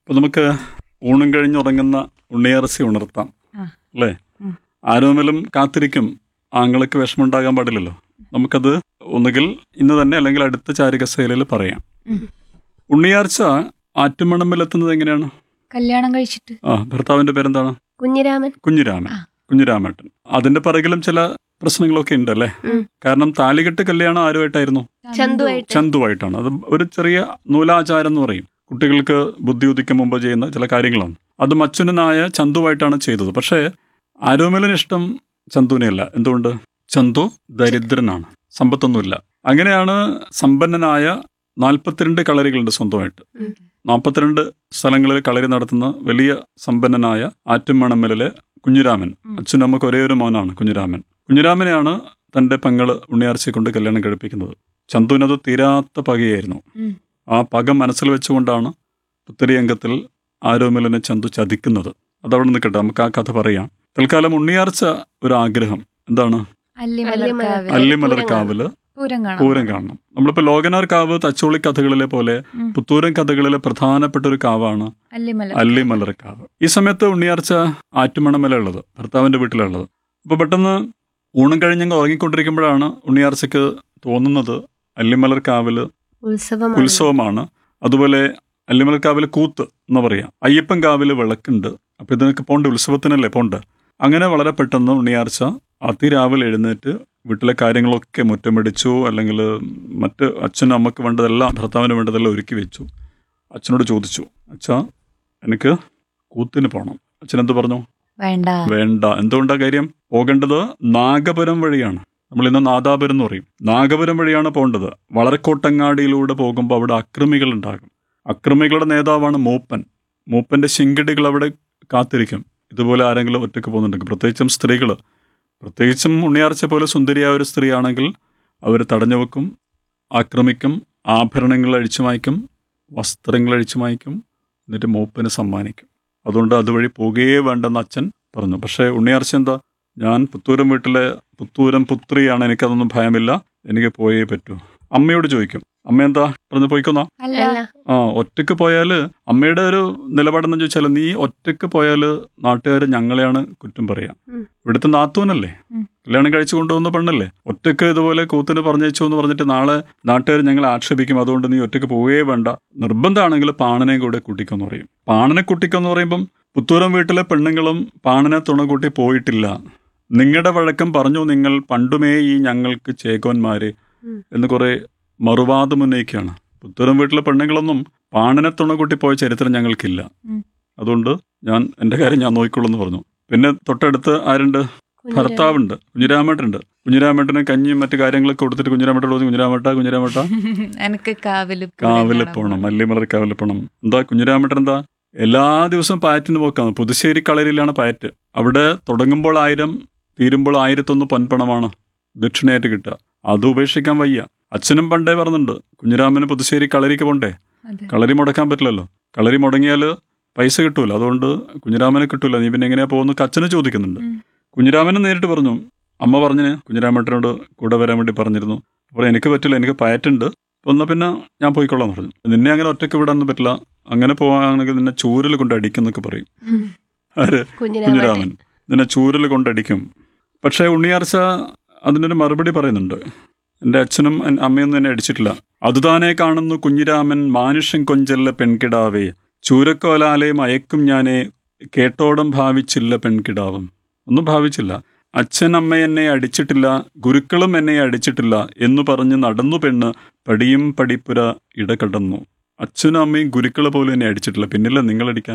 അപ്പൊ നമുക്ക് ഊണും കഴിഞ്ഞുറങ്ങുന്ന ഉണ്ണിയറസി ഉണർത്താം ആ. അല്ലേ ഉം. ആരോമലും കാത്തിരിക്കും ആങ്ങൾക്ക് വിഷമമുണ്ടാകാൻ പാടില്ലല്ലോ നമുക്കത് ഒന്നുകിൽ ഇന്ന് തന്നെ അല്ലെങ്കിൽ അടുത്ത ചാരികസേലയിൽ പറയാം ഉം. ഉണ്ണിയാർച്ച ആറ്റുമണമ്പിലെത്തുന്നത് എങ്ങനെയാണ് കല്യാണം കഴിച്ചിട്ട് ആ ഭർത്താവിന്റെ പേരെന്താണ് കുഞ്ഞിരാമൻ കുഞ്ഞിരാമൻ ആ. കുഞ്ഞിരാമേട്ടൻ അതിന്റെ പിറകിലും ചില പ്രശ്നങ്ങളൊക്കെ ഉണ്ട് അല്ലേ ഉം. കാരണം താലികെട്ട് കല്യാണം ആരുമായിട്ടായിരുന്നു ചന്തുവായിട്ട് ചന്തുവായിട്ടാണ് അത് ഒരു ചെറിയ നൂലാചാരം എന്ന് പറയും കുട്ടികൾക്ക് ബുദ്ധി ഉദിക്കും മുമ്പ് ചെയ്യുന്ന ചില കാര്യങ്ങളാണ് അത് മച്ചുനനായ ചന്തുവായിട്ടാണ് ചെയ്തത് പക്ഷേ ആരോമലിന് ഇഷ്ടം ചന്തുവിനെയല്ല എന്തുകൊണ്ട് ചന്തു ദരിദ്രനാണ് സമ്പത്തൊന്നുമില്ല അങ്ങനെയാണ് സമ്പന്നനായ നാൽപ്പത്തിരണ്ട് കളരികളുണ്ട് സ്വന്തമായിട്ട് ഉം. നാൽപ്പത്തിരണ്ട് സ്ഥലങ്ങളിൽ കളരി നടത്തുന്ന വലിയ സമ്പന്നനായ ആറ്റുമണമ്മലിലെ കുഞ്ഞിരാമൻ ഉം. അച്ഛനും അമ്മക്ക് ഒരേ ഒരു മോനാണ് കുഞ്ഞിരാമൻ കുഞ്ഞിരാമനെയാണ് തന്റെ പെങ്ങള് ഉണ്ണിയാർച്ചയെ കൊണ്ട് കല്യാണം കഴിപ്പിക്കുന്നത് ചന്തുവിനത് തീരാത്ത പകയായിരുന്നു ഉം. ആ പക മനസ്സിൽ വെച്ചുകൊണ്ടാണ് പുത്തരി അംഗത്തിൽ ആരോമലിനെ ചന്തു ചതിക്കുന്നത് അതവിടെ നിൽക്കട്ടെ നമുക്ക് ആ കഥ പറയാം തൽക്കാലം ഉണ്ണിയാർച്ച ഒരു ആഗ്രഹം എന്താണ് അല്ലിമലർക്കാവിൽ അല്ലിമലർ കാവില് പൂരം കാണാം പൂരം കാണണം നമ്മളിപ്പോ ലോകനാർ കാവ് തച്ചോളി കഥകളിലെ പോലെ ഉം. പുത്തൂരൻ കഥകളിലെ പ്രധാനപ്പെട്ട ഒരു കാവാണ് അല്ലിമലർ അല്ലിമലർ കാവ് ഈ സമയത്ത് ഉണ്ണിയാർച്ച ആറ്റുമണമല ഉള്ളത് ഭർത്താവിന്റെ വീട്ടിലുള്ളത് അപ്പൊ പെട്ടെന്ന് ഊണം കഴിഞ്ഞങ്ങ് ഉറങ്ങിക്കൊണ്ടിരിക്കുമ്പോഴാണ് ഉണ്ണിയാർച്ചയ്ക്ക് തോന്നുന്നത് അല്ലിമലർ കാവില് ഉത്സവമാണ് ഉത്സവമാണ് അതുപോലെ അല്ലിമലർ കാവില് കൂത്ത് എന്ന് പറയാം അയ്യപ്പൻ കാവില് വിളക്കുണ്ട് അപ്പൊ ഇതിനൊക്കെ പോണ്ട് ഉത്സവത്തിനല്ലേ പോണ്ട് അങ്ങനെ വളരെ പെട്ടെന്ന് ഉണ്ണിയാർച്ച അതിരാവിലെ എഴുന്നേറ്റ് വീട്ടിലെ കാര്യങ്ങളൊക്കെ മുറ്റമിടിച്ചു അല്ലെങ്കിൽ മറ്റ് അച്ഛനും അമ്മക്ക് വേണ്ടതെല്ലാം ഭർത്താവിന് വേണ്ടതെല്ലാം ഒരുക്കി വെച്ചു അച്ഛനോട് ചോദിച്ചു അച്ഛാ എനിക്ക് കൂത്തിന് പോകണം അച്ഛൻ എന്ത് പറഞ്ഞു വേണ്ട വേണ്ട എന്തുകൊണ്ടാ കാര്യം പോകേണ്ടത് നാഗപുരം വഴിയാണ് നമ്മൾ ഇന്ന് നാദാപുരം എന്ന് പറയും നാഗപുരം വഴിയാണ് പോകേണ്ടത് വളരക്കോട്ടങ്ങാടിയിലൂടെ പോകുമ്പോൾ അവിടെ അക്രമികൾ ഉണ്ടാകും അക്രമികളുടെ നേതാവാണ് മൂപ്പൻ മൂപ്പന്റെ ശിങ്കിടികൾ അവിടെ കാത്തിരിക്കും ഇതുപോലെ ആരെങ്കിലും ഒറ്റയ്ക്ക് പോകുന്നുണ്ടെങ്കിൽ പ്രത്യേകിച്ചും സ്ത്രീകൾ പ്രത്യേകിച്ചും ഉണ്ണിയാർച്ച പോലെ സുന്ദരിയായ ഒരു സ്ത്രീയാണെങ്കിൽ അവർ തടഞ്ഞു വെക്കും ആക്രമിക്കും ആഭരണങ്ങൾ അഴിച്ചു മായ്ക്കും വസ്ത്രങ്ങൾ അഴിച്ചു മായ്ക്കും എന്നിട്ട് മൂപ്പന് സമ്മാനിക്കും അതുകൊണ്ട് അതുവഴി പോകുകയേ വേണ്ടെന്ന് അച്ഛൻ പറഞ്ഞു പക്ഷേ ഉണ്ണിയാർച്ച എന്താ ഞാൻ പുത്തൂരം വീട്ടിലെ പുത്തൂരം പുത്രിയാണ് എനിക്കതൊന്നും ഭയമില്ല എനിക്ക് പോയേ പറ്റൂ അമ്മയോട് ചോദിക്കും അമ്മ എന്താ പറഞ്ഞു പോയിക്കൊന്നാ അല്ല അല്ല ആ ഒറ്റയ്ക്ക് പോയാല് അമ്മയുടെ ഒരു നിലപാടെന്ന് ചോദിച്ചാൽ നീ ഒറ്റയ്ക്ക് പോയാല് നാട്ടുകാർ ഞങ്ങളെയാണ് കുറ്റം പറയാ ഉം. ഇവിടുത്തെ നാത്തൂനല്ലേ ഉം. കല്യാണം കഴിച്ചു കൊണ്ടുവന്ന പെണ്ണല്ലേ ഒറ്റയ്ക്ക് ഇതുപോലെ കൂത്തിന് പറഞ്ഞേച്ചു എന്ന് പറഞ്ഞിട്ട് നാളെ നാട്ടുകാർ ഞങ്ങളെ ആക്ഷേപിക്കും അതുകൊണ്ട് നീ ഒറ്റയ്ക്ക് പോവേ വേണ്ട നിർബന്ധമാണെങ്കിൽ പാണനെ കൂടെ കൂട്ടിക്കൊന്ന് പറയും പാണനെ കൂട്ടിക്കൊന്ന് പറയുമ്പം പുത്തൂരം വീട്ടിലെ പെണ്ണുങ്ങളും പാണനെ തുണ കൂട്ടി പോയിട്ടില്ല നിങ്ങളുടെ വഴക്കം പറഞ്ഞു നിങ്ങൾ പണ്ടുമേ ഈ ഞങ്ങൾക്ക് ചേകോന്മാര് ഉം. എന്ന് കുറെ മറുവാദം ഉന്നയിക്കുകയാണ് പുത്തൂരം വീട്ടിലെ പെണ്ണുങ്ങളൊന്നും പാണനെ തുണ കൂട്ടി പോയ ചരിത്രം ഞങ്ങൾക്കില്ല ഉം. അതുകൊണ്ട് ഞാൻ എൻ്റെ കാര്യം ഞാൻ നോക്കിക്കൊള്ളൂ എന്ന് പറഞ്ഞു പിന്നെ തൊട്ടടുത്ത് ആരുണ്ട് കുഞ്ഞിരാമൻ. ഭർത്താവുണ്ട് കുഞ്ഞിരാമേട്ടുണ്ട് കുഞ്ഞിരാമേട്ടന് കഞ്ഞിയും മറ്റു കാര്യങ്ങളൊക്കെ കൊടുത്തിട്ട് കുഞ്ഞിരാമേട്ടോട് പറഞ്ഞു കുഞ്ഞിരാമേട്ട കുഞ്ഞിരാമേട്ട എനിക്ക് കാവില് പൂരം കാവില് കാണാൻ പോകണം മല്ലിമലർ കാവില് പോകണം എന്താ കുഞ്ഞിരാമേട്ടൻ എന്താ എല്ലാ ദിവസവും പാറ്റിന് പോക്കാണ് പുതുശ്ശേരി കളരിയിലാണ് പാറ്റ് അവിടെ തുടങ്ങുമ്പോൾ ആയിരം തീരുമ്പോൾ ആയിരത്തൊന്ന് പൊൻപണമാണ് ദക്ഷിണയായിട്ട് കിട്ടുക അത് ഉപേക്ഷിക്കാൻ വയ്യ അച്ഛനും പണ്ടേ പറഞ്ഞിട്ടുണ്ട് കുഞ്ഞിരാമന് പുതുശ്ശേരി കളരിക്ക് പോണ്ടേ അതെ. കളരി മുടക്കാൻ പറ്റില്ലല്ലോ കളരി മുടങ്ങിയാൽ പൈസ കിട്ടൂല അതുകൊണ്ട് കുഞ്ഞിരാമനെ കിട്ടൂല നീ പിന്നെ എങ്ങനെയാ പോകുന്ന അച്ഛനെ ചോദിക്കുന്നുണ്ട് ഉം. കുഞ്ഞിരാമനെ നേരിട്ട് പറഞ്ഞു അമ്മ പറഞ്ഞിന് കുഞ്ഞിരാമേട്ടനോട് കൂടെ വരാൻ വേണ്ടി പറഞ്ഞിരുന്നു അപ്പോൾ എനിക്ക് പറ്റില്ല എനിക്ക് പയറ്റുണ്ട് അപ്പോൾ എന്നാൽ പിന്നെ ഞാൻ പോയിക്കൊള്ളാം പറഞ്ഞു നിന്നെ അങ്ങനെ ഒറ്റയ്ക്ക് വിടാനൊന്നും പറ്റില്ല അങ്ങനെ പോവാണെങ്കിൽ നിന്നെ ചൂരിൽ കൊണ്ട് അടിക്കുന്നൊക്കെ പറയും ഉം. ആര് കുഞ്ഞിരാമൻ കുഞ്ഞിരാമൻ നിന്നെ ചൂരിൽ കൊണ്ടടിക്കും പക്ഷേ ഉണ്ണിയാർച്ച അതിനൊരു മറുപടി പറയുന്നുണ്ട് എൻ്റെ അച്ഛനും എൻ- അമ്മയൊന്നും എന്നെ അടിച്ചിട്ടില്ല അതുതാനെ കാണുന്നു കുഞ്ഞിരാമൻ മാനുഷ്യൻ കൊഞ്ചല്ല പെൺകിടാവേ ചൂരക്കോലാലെ മയക്കും ഞാനേ കേട്ടോടം ഭാവിച്ചില്ല പെൺകിടാവും ഒന്നും ഭാവിച്ചില്ല അച്ഛൻ അമ്മ എന്നെ അടിച്ചിട്ടില്ല ഗുരുക്കളും എന്നെ അടിച്ചിട്ടില്ല എന്നു പറഞ്ഞ് നടന്നു പെണ്ണ് പടിയും പടിപ്പുര ഇടകടന്നു അച്ഛനും അമ്മയും ഗുരുക്കളെ പോലും എന്നെ അടിച്ചിട്ടില്ല പിന്നില്ല നിങ്ങളടിക്കാൻ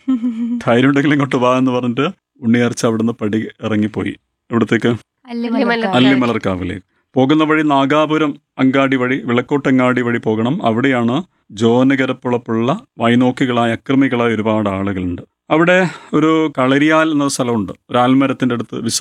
ധൈര്യം ഉണ്ടെങ്കിൽ ഇങ്ങോട്ട് വാ എന്ന് പറഞ്ഞിട്ട് ഉണ്ണിയാർച്ച അവിടുന്ന് പടി ഇറങ്ങിപ്പോയി ഇവിടത്തേക്ക് അല്ലിമലർക്കാവിൽ. അല്ലിമലർക്കാവിലേക്ക് പോകുന്ന വഴി നാഗാപുരം അങ്ങാടി വഴി വിളക്കോട്ടങ്ങാടി വഴി പോകണം അവിടെയാണ് ജോനകരപ്പുളപ്പുള്ള വൈനോക്കികളായ അക്രമികളായ ഒരുപാട് ആളുകളുണ്ട് അവിടെ ഒരു കളരിയാൽ എന്ന സ്ഥലമുണ്ട് ഒരു ആൽമരത്തിന്റെ അടുത്ത് വിശ്ര